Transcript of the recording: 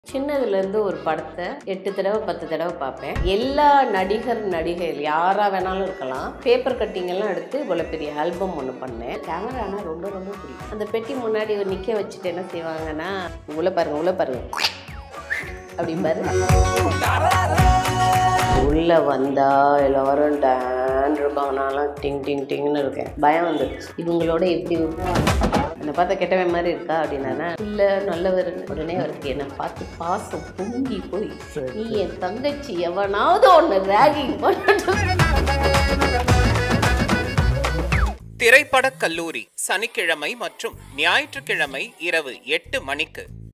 சின்னதுலேருந்து ஒரு படத்தை எட்டு தடவை பத்து தடவை பார்ப்பேன் எல்லா நடிகர் நடிகைகள் யாராக வேணாலும் இருக்கலாம் பேப்பர் கட்டிங் எல்லாம் எடுத்து இவ்வளோ பெரிய ஆல்பம் ஒன்று பண்ணேன் கேமரானா ரொம்ப ரொம்ப பிடிக்கும் அந்த பெட்டி முன்னாடி நிற்க வச்சுட்டு என்ன செய்வாங்கன்னா உள்ள பாருங்க உள்ள பாருங்க அப்படிம்பாரு உள்ள வந்தா எல்லாரும் டேன் இருக்காங்க நான்லாம் டிங் டிங் டிங்னு இருக்கேன் பயம் வந்துடுச்சு இவங்களோட எப்படி என்னை பார்த்தா கெட்டவன் மாதிரி இருக்கா அப்படின்னா இல்லை நல்லவர் உடனே அவருக்கு என்னை பார்த்து பாசம் பொங்கி போய் நீ என் தங்கச்சி எவனாவது ஒன்று ரேகிங் பண்ணட்டும் திரைப்படக் கல்லூரி சனிக்கிழமை மற்றும் ஞாயிற்றுக்கிழமை இரவு எட்டு மணிக்கு